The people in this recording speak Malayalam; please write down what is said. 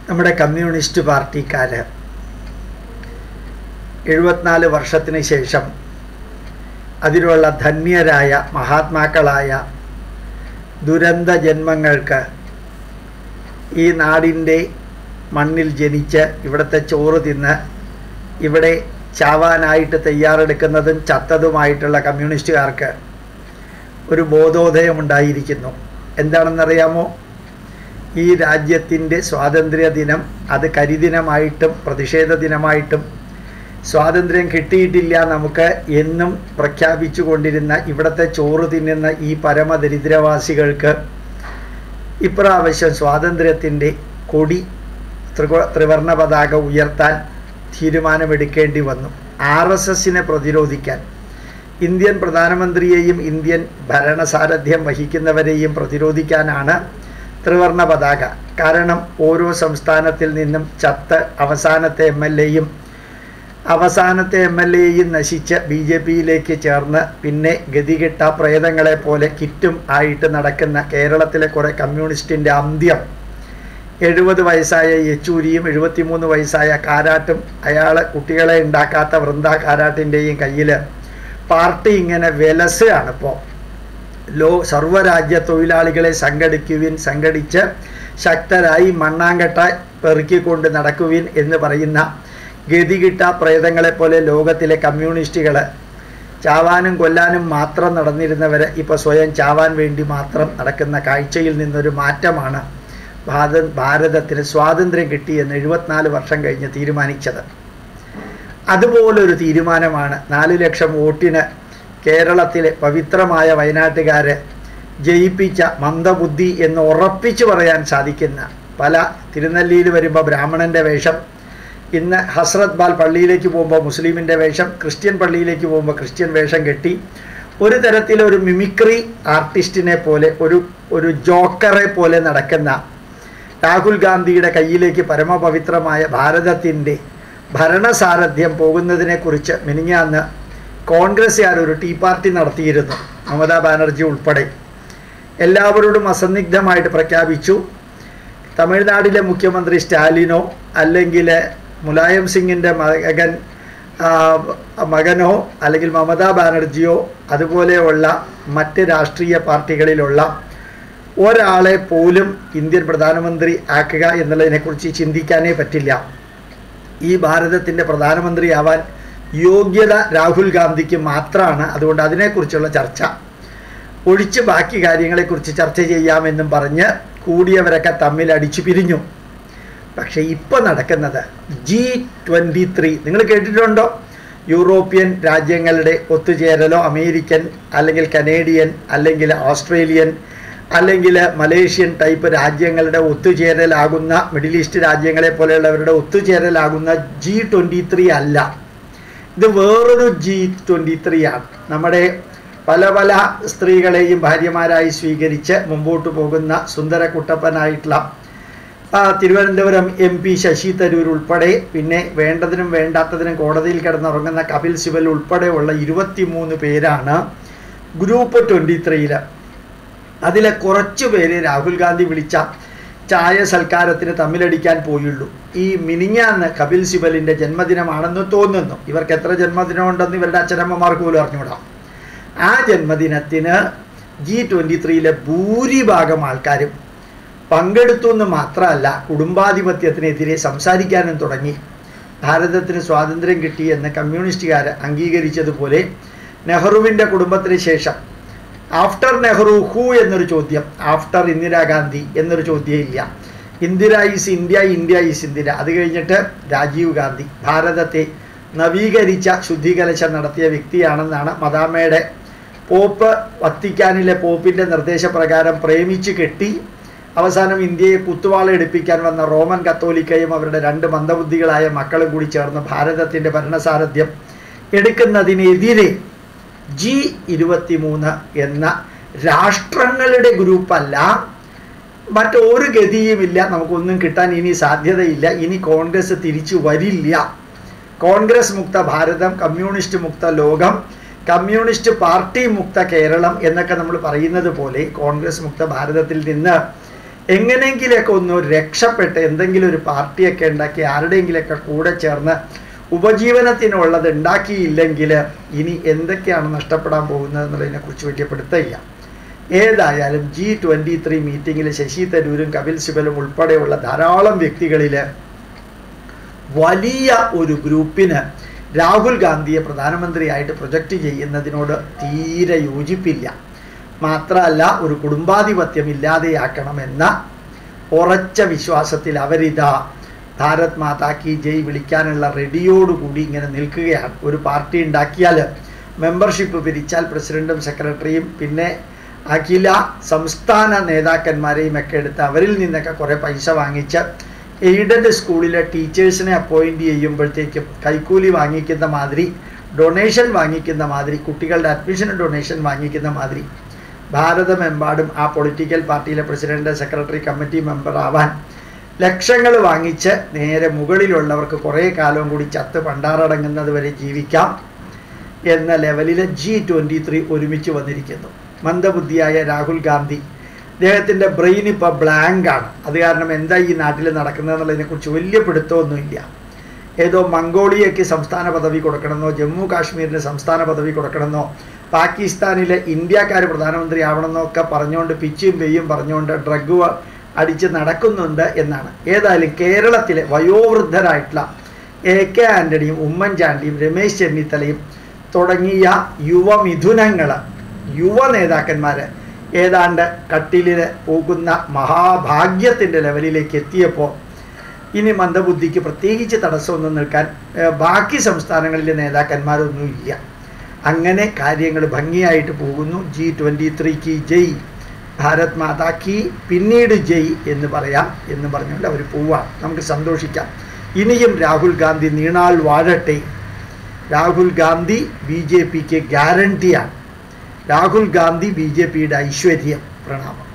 നമ്മുടെ കമ്മ്യൂണിസ്റ്റ് പാർട്ടിക്കാർ എഴുപത്തിനാല് വർഷത്തിന് ശേഷം അതിലുള്ള ധന്യരായ മഹാത്മാക്കളായ ദുരന്ത ജന്മങ്ങൾക്ക് ഈ നാടിൻ്റെ മണ്ണിൽ ജനിച്ച് ഇവിടുത്തെ ചോറ് തിന്ന് ഇവിടെ ചാവാനായിട്ട് തയ്യാറെടുക്കുന്നതും ചത്തതുമായിട്ടുള്ള കമ്മ്യൂണിസ്റ്റുകാർക്ക് ഒരു ബോധോദയം ഉണ്ടായിരിക്കുന്നു എന്താണെന്നറിയാമോ ഈ രാജ്യത്തിൻ്റെ സ്വാതന്ത്ര്യ ദിനം അത് കരിദിനമായിട്ടും പ്രതിഷേധ ദിനമായിട്ടും സ്വാതന്ത്ര്യം കിട്ടിയിട്ടില്ല നമുക്ക് എന്നും പ്രഖ്യാപിച്ചു കൊണ്ടിരുന്ന ഇവിടുത്തെ ചോറ് തിന്നുന്ന ഈ പരമദരിദ്രവാസികൾക്ക് ഇപ്രാവശ്യം സ്വാതന്ത്ര്യത്തിൻ്റെ കൊടി ത്രികോ ത്രിവർണ പതാക ഉയർത്താൻ തീരുമാനമെടുക്കേണ്ടി വന്നു ആർ എസ് എസിനെ പ്രതിരോധിക്കാൻ ഇന്ത്യൻ പ്രധാനമന്ത്രിയെയും ഇന്ത്യൻ ഭരണസാരഥ്യം വഹിക്കുന്നവരെയും പ്രതിരോധിക്കാനാണ് ത്രിവർണ പതാക കാരണം ഓരോ സംസ്ഥാനത്തിൽ നിന്നും ചത്ത് അവസാനത്തെ എം എൽ എയും അവസാനത്തെ എം എൽ എയും നശിച്ച് ബി ജെ പിയിലേക്ക് ചേർന്ന് പിന്നെ ഗതികെട്ട പ്രേതങ്ങളെ പോലെ കിറ്റും ആയിട്ട് നടക്കുന്ന കേരളത്തിലെ കുറേ കമ്മ്യൂണിസ്റ്റിൻ്റെ അന്ത്യം എഴുപത് വയസ്സായ യെച്ചൂരിയും എഴുപത്തിമൂന്ന് വയസ്സായ കാരാട്ടും അയാൾ കുട്ടികളെ ഉണ്ടാക്കാത്ത വൃന്ദ കാരാട്ടിൻ്റെയും കയ്യിൽ പാർട്ടി ഇങ്ങനെ വിലസുകയാണ് ഇപ്പോൾ ലോ സർവ്വരാജ്യ തൊഴിലാളികളെ സംഘടിക്കുവിൻ സംഘടിച്ച് ശക്തരായി മണ്ണാങ്കട്ട പെറുക്കിക്കൊണ്ട് നടക്കുവിൻ എന്ന് പറയുന്ന ഗതികിട്ട പ്രേതങ്ങളെ പോലെ ലോകത്തിലെ കമ്മ്യൂണിസ്റ്റുകൾ ചാവാനും കൊല്ലാനും മാത്രം നടന്നിരുന്നവർ ഇപ്പോൾ സ്വയം ചാവാൻ വേണ്ടി മാത്രം നടക്കുന്ന കാഴ്ചയിൽ നിന്നൊരു മാറ്റമാണ് ഭാരത ഭാരതത്തിന് സ്വാതന്ത്ര്യം കിട്ടിയെന്ന് എഴുപത്തിനാല് വർഷം കഴിഞ്ഞ് തീരുമാനിച്ചത് അതുപോലൊരു തീരുമാനമാണ് നാല് ലക്ഷം വോട്ടിന് കേരളത്തിലെ പവിത്രമായ വയനാട്ടുകാരെ ജയിപ്പിച്ച മന്ദബുദ്ധി എന്ന് ഉറപ്പിച്ചു പറയാൻ സാധിക്കുന്ന പല തിരുനെല്ലിയിൽ വരുമ്പോൾ ബ്രാഹ്മണൻ്റെ വേഷം ഇന്ന് ഹസ്രത് ബാൽ പള്ളിയിലേക്ക് പോകുമ്പോൾ മുസ്ലിമിൻ്റെ വേഷം ക്രിസ്ത്യൻ പള്ളിയിലേക്ക് പോകുമ്പോൾ ക്രിസ്ത്യൻ വേഷം കെട്ടി ഒരു തരത്തിലൊരു മിമിക്രി ആർട്ടിസ്റ്റിനെ പോലെ ഒരു ഒരു ജോക്കറെ പോലെ നടക്കുന്ന രാഹുൽ ഗാന്ധിയുടെ കയ്യിലേക്ക് പരമപവിത്രമായ ഭാരതത്തിൻ്റെ ഭരണസാരഥ്യം പോകുന്നതിനെക്കുറിച്ച് മിനിഞ്ഞാന്ന് കോൺഗ്രസ്സുകാർ ഒരു ടീ പാർട്ടി നടത്തിയിരുന്നു മമതാ ബാനർജി ഉൾപ്പെടെ എല്ലാവരോടും അസന്നിഗ്ധമായിട്ട് പ്രഖ്യാപിച്ചു തമിഴ്നാട്ടിലെ മുഖ്യമന്ത്രി സ്റ്റാലിനോ അല്ലെങ്കിൽ മുലായം സിംഗിൻ്റെ മകൻ മകനോ അല്ലെങ്കിൽ മമതാ ബാനർജിയോ അതുപോലെയുള്ള മറ്റ് രാഷ്ട്രീയ പാർട്ടികളിലുള്ള ഒരാളെ പോലും ഇന്ത്യൻ പ്രധാനമന്ത്രി ആക്കുക എന്നുള്ളതിനെക്കുറിച്ച് ചിന്തിക്കാനേ പറ്റില്ല ഈ ഭാരതത്തിൻ്റെ പ്രധാനമന്ത്രിയാവാൻ യോഗ്യത രാഹുൽ ഗാന്ധിക്ക് മാത്രമാണ് അതുകൊണ്ട് അതിനെക്കുറിച്ചുള്ള ചർച്ച ഒഴിച്ച് ബാക്കി കാര്യങ്ങളെക്കുറിച്ച് ചർച്ച ചെയ്യാമെന്നും പറഞ്ഞ് കൂടിയവരൊക്കെ തമ്മിൽ അടിച്ചു പിരിഞ്ഞു പക്ഷേ ഇപ്പോൾ നടക്കുന്നത് ജി ട്വൻ്റി ത്രീ നിങ്ങൾ കേട്ടിട്ടുണ്ടോ യൂറോപ്യൻ രാജ്യങ്ങളുടെ ഒത്തുചേരലോ അമേരിക്കൻ അല്ലെങ്കിൽ കനേഡിയൻ അല്ലെങ്കിൽ ഓസ്ട്രേലിയൻ അല്ലെങ്കിൽ മലേഷ്യൻ ടൈപ്പ് രാജ്യങ്ങളുടെ ഒത്തുചേരലാകുന്ന മിഡിൽ ഈസ്റ്റ് രാജ്യങ്ങളെ പോലെയുള്ളവരുടെ ഒത്തുചേരലാകുന്ന ജി ട്വൻ്റി ത്രീ അല്ല ഇത് വേറൊരു ജി ട്വൻ്റി ത്രീ ആണ് നമ്മുടെ പല പല സ്ത്രീകളെയും ഭാര്യമാരായി സ്വീകരിച്ച് മുമ്പോട്ട് പോകുന്ന സുന്ദര കുട്ടപ്പനായിട്ടുള്ള തിരുവനന്തപുരം എം പി ശശി തരൂർ ഉൾപ്പെടെ പിന്നെ വേണ്ടതിനും വേണ്ടാത്തതിനും കോടതിയിൽ കിടന്നുറങ്ങുന്ന കപിൽ സിബൽ ഉൾപ്പെടെയുള്ള ഇരുപത്തിമൂന്ന് പേരാണ് ഗ്രൂപ്പ് ട്വൻ്റി ത്രീയിൽ അതിലെ കുറച്ച് പേര് രാഹുൽ ഗാന്ധി വിളിച്ച ചായ സൽക്കാരത്തിന് തമ്മിലടിക്കാൻ പോയുള്ളൂ ഈ മിനിഞ്ഞാന്ന് കപിൽ സിബലിൻ്റെ ജന്മദിനമാണെന്ന് തോന്നുന്നു ഇവർക്ക് എത്ര ജന്മദിനം ഉണ്ടെന്ന് ഇവരുടെ അച്ഛനമ്മമാർക്ക് പോലും അറിഞ്ഞുകൂടാം ആ ജന്മദിനത്തിന് ജി ട്വൻ്റി ത്രീയിലെ ഭൂരിഭാഗം ആൾക്കാരും പങ്കെടുത്തു എന്ന് മാത്രമല്ല കുടുംബാധിപത്യത്തിനെതിരെ സംസാരിക്കാനും തുടങ്ങി ഭാരതത്തിന് സ്വാതന്ത്ര്യം കിട്ടിയെന്ന് കമ്മ്യൂണിസ്റ്റുകാർ അംഗീകരിച്ചതുപോലെ നെഹ്റുവിൻ്റെ കുടുംബത്തിന് ശേഷം ആഫ്റ്റർ നെഹ്റു ഹൂ എന്നൊരു ചോദ്യം ആഫ്റ്റർ ഇന്ദിരാഗാന്ധി എന്നൊരു ചോദ്യം ഇല്ല Indira is India India is Indira അത് കഴിഞ്ഞിട്ട് രാജീവ് ഗാന്ധി ഭാരതത്തെ നവീകരിച്ച ശുദ്ധീകലശം നടത്തിയ വ്യക്തിയാണെന്നാണ് മദാമയുടെ പോപ്പ് വത്തിക്കാനിലെ പോപ്പിൻ്റെ നിർദ്ദേശപ്രകാരം പ്രേമിച്ച് കെട്ടി അവസാനം ഇന്ത്യയെ കുത്തുവാളെടുപ്പിക്കാൻ വന്ന റോമൻ കത്തോലിക്കയും അവരുടെ രണ്ട് മന്ദബുദ്ധികളായ മക്കളും കൂടി ചേർന്ന് ഭാരതത്തിൻ്റെ ഭരണസാരഥ്യം എടുക്കുന്നതിനെതിരെ ജി ഇരുപത്തിമൂന്ന് എന്ന രാഷ്ട്രങ്ങളുടെ ഗ്രൂപ്പല്ല മറ്റൊരു ഗതിയുമില്ല നമുക്കൊന്നും കിട്ടാൻ ഇനി സാധ്യതയില്ല ഇനി കോൺഗ്രസ് തിരിച്ചു വരില്ല കോൺഗ്രസ് മുക്ത ഭാരതം കമ്മ്യൂണിസ്റ്റ് മുക്ത ലോകം കമ്മ്യൂണിസ്റ്റ് പാർട്ടി മുക്ത കേരളം എന്നൊക്കെ നമ്മൾ പറയുന്നത് പോലെ കോൺഗ്രസ് മുക്ത ഭാരതത്തിൽ നിന്ന് എങ്ങനെയെങ്കിലൊക്കെ ഒന്ന് രക്ഷപ്പെട്ട് എന്തെങ്കിലും ഒരു പാർട്ടിയൊക്കെ ഉണ്ടാക്കി ആരുടെയെങ്കിലൊക്കെ കൂടെ ചേർന്ന് ഉപജീവനത്തിനുള്ളത് ഉണ്ടാക്കിയില്ലെങ്കിൽ ഇനി എന്തൊക്കെയാണ് നഷ്ടപ്പെടാൻ പോകുന്നത് എന്നുള്ളതിനെക്കുറിച്ച് വലിയ പിടുത്തമില്ല ഏതായാലും ജി ട്വൻ്റി ത്രീ മീറ്റിങ്ങിൽ ശശി തരൂരും കപിൽ സിബലും ഉൾപ്പെടെയുള്ള ധാരാളം വ്യക്തികളിൽ വലിയ ഒരു ഗ്രൂപ്പിന് രാഹുൽ ഗാന്ധിയെ പ്രധാനമന്ത്രിയായിട്ട് പ്രൊജക്റ്റ് ചെയ്യുന്നതിനോട് തീരെ യോജിപ്പില്ല മാത്രമല്ല ഒരു കുടുംബാധിപത്യം ഇല്ലാതെയാക്കണമെന്ന ഉറച്ച വിശ്വാസത്തിൽ അവരിതാ ഭാരത് മാതാ കി ജയ് വിളിക്കാനുള്ള റെഡിയോടുകൂടി ഇങ്ങനെ നിൽക്കുകയാണ് ഒരു പാർട്ടി ഉണ്ടാക്കിയാൽ മെമ്പർഷിപ്പ് പിരിച്ചാൽ പ്രസിഡന്റും സെക്രട്ടറിയും പിന്നെ അഖില സംസ്ഥാന നേതാക്കന്മാരെയും ഒക്കെ എടുത്ത് അവരിൽ നിന്നൊക്കെ കുറേ പൈസ വാങ്ങിച്ച് എയ്ഡഡ് സ്കൂളിലെ ടീച്ചേഴ്സിനെ അപ്പോയിൻ്റ് ചെയ്യുമ്പോഴത്തേക്കും കൈക്കൂലി വാങ്ങിക്കുന്ന മാതിരി ഡൊണേഷൻ വാങ്ങിക്കുന്ന മാതിരി കുട്ടികളുടെ അഡ്മിഷൻ ഡൊണേഷൻ വാങ്ങിക്കുന്ന മാതിരി ഭാരതമെമ്പാടും ആ പൊളിറ്റിക്കൽ പാർട്ടിയിലെ പ്രസിഡന്റ് സെക്രട്ടറി കമ്മിറ്റി മെമ്പർ ആവാൻ ലക്ഷങ്ങൾ വാങ്ങിച്ച് നേരെ മുകളിലുള്ളവർക്ക് കുറേ കാലം കൂടി ചത്ത് പണ്ടാറടങ്ങുന്നത് വരെ ജീവിക്കാം എന്ന ലെവലിൽ ജി ട്വൻ്റി ത്രീ ഒരുമിച്ച് വന്നിരിക്കുന്നു മന്ദബുദ്ധിയായ രാഹുൽ ഗാന്ധി അദ്ദേഹത്തിൻ്റെ ബ്രെയിൻ ഇപ്പോൾ ബ്ലാങ്കാണ് അത് കാരണം എന്താ ഈ നാട്ടിൽ നടക്കുന്നതെന്നുള്ളതിനെക്കുറിച്ച് വലിയ പിടുത്തമൊന്നുമില്ല ഏതോ മംഗോളിയയ്ക്ക് സംസ്ഥാന പദവി കൊടുക്കണമെന്നോ ജമ്മു കാശ്മീരിന് സംസ്ഥാന പദവി കൊടുക്കണമെന്നോ പാകിസ്ഥാനിലെ ഇന്ത്യക്കാർ പ്രധാനമന്ത്രി ആവണമെന്നോ ഒക്കെ പറഞ്ഞുകൊണ്ട് പിച്ചും പെയ്യും പറഞ്ഞുകൊണ്ട് ഡ്രഗ് അടിച്ച് നടക്കുന്നുണ്ട് എന്നാണ് ഏതായാലും കേരളത്തിലെ വയോവൃദ്ധരായിട്ടുള്ള എ കെ ആൻ്റണിയും ഉമ്മൻചാണ്ടിയും രമേശ് ചെന്നിത്തലയും തുടങ്ങിയ യുവമിഥുനങ്ങൾ യുവ നേതാക്കന്മാർ ഏതാണ്ട് കട്ടിലിൽ പോകുന്ന മഹാഭാഗ്യത്തിൻ്റെ ലെവലിലേക്ക് എത്തിയപ്പോൾ ഇനി മന്ദബുദ്ധിക്ക് പ്രത്യേകിച്ച് തടസ്സമൊന്നും നിൽക്കാൻ ഏഹ്, ബാക്കി സംസ്ഥാനങ്ങളിലെ നേതാക്കന്മാരൊന്നും ഇല്ല അങ്ങനെ കാര്യങ്ങൾ ഭംഗിയായിട്ട് പോകുന്നു ജി ട്വൻ്റി ത്രീക്ക് ജയ് ഭാരത് മാതാ കി പിന്നീട് ജയ് എന്ന് പറയാം എന്ന് പറഞ്ഞുകൊണ്ട് അവർ പോവാം നമുക്ക് സന്തോഷിക്കാം ഇനിയും രാഹുൽ ഗാന്ധി നീണാൾ വാഴട്ടെ രാഹുൽ ഗാന്ധി ബി ജെ പിക്ക് ഗ്യാരണ്ടിയാണ് രാഹുൽ ഗാന്ധി ബി ജെ പിയുടെ ഐശ്വര്യം പ്രണാമം